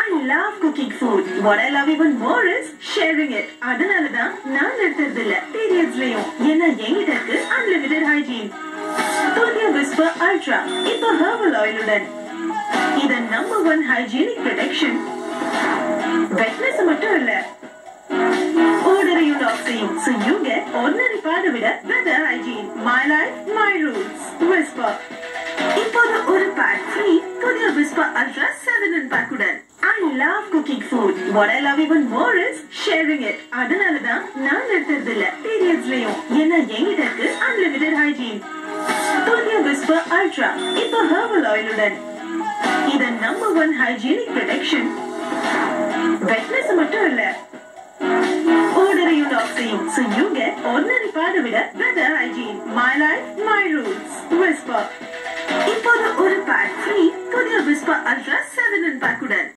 I love cooking food. What I love even more is sharing it. அதனால தான் நான் நிறுத்துறது இல்ல பீரியட்ஸ்லயும் ஏன்னா என்கிட்ட இருக்கு அன்லிமிட்டெட் ஹைஜீன் புதிய விஸ்பர் அல்ட்ரா இப்போ ஹெர்பல் ஆயிலுடன் இது number one hygienic protection wetness மட்டும் இல்ல ஓடரையும் லாக் செய்யும் so you get ordinary பாட விட better hygiene my life my rules whisper இப்போது ஒரு பேக் ஃப்ரீ புதிய விஸ்பர் அல்ட்ரா செவன் அண்ட் பேக்குடன் I love cooking food what I love even more is sharing it அதனால தான் நான் நிறுத்துறது இல்ல பீரியட்ஸ்லயும் ஏன்னா என்கிட்ட இருக்கு அன்லிமிட்டெட் ஹைஜீன் புதிய விஸ்பர் அல்ட்ரா இப்போ ஹெர்பல் ஆயிலுடன் இது number one hygienic protection wetness மட்டும் இல்ல ஓடரையும் லாக் செய்யும் so you get ordinary பாட விட better hygiene my life my rules whisper இப்போது ஒரு பேக் ஃப்ரீ புதிய விஸ்பர் அல்ட்ரா செவன் அண்ட் பேக்குடன்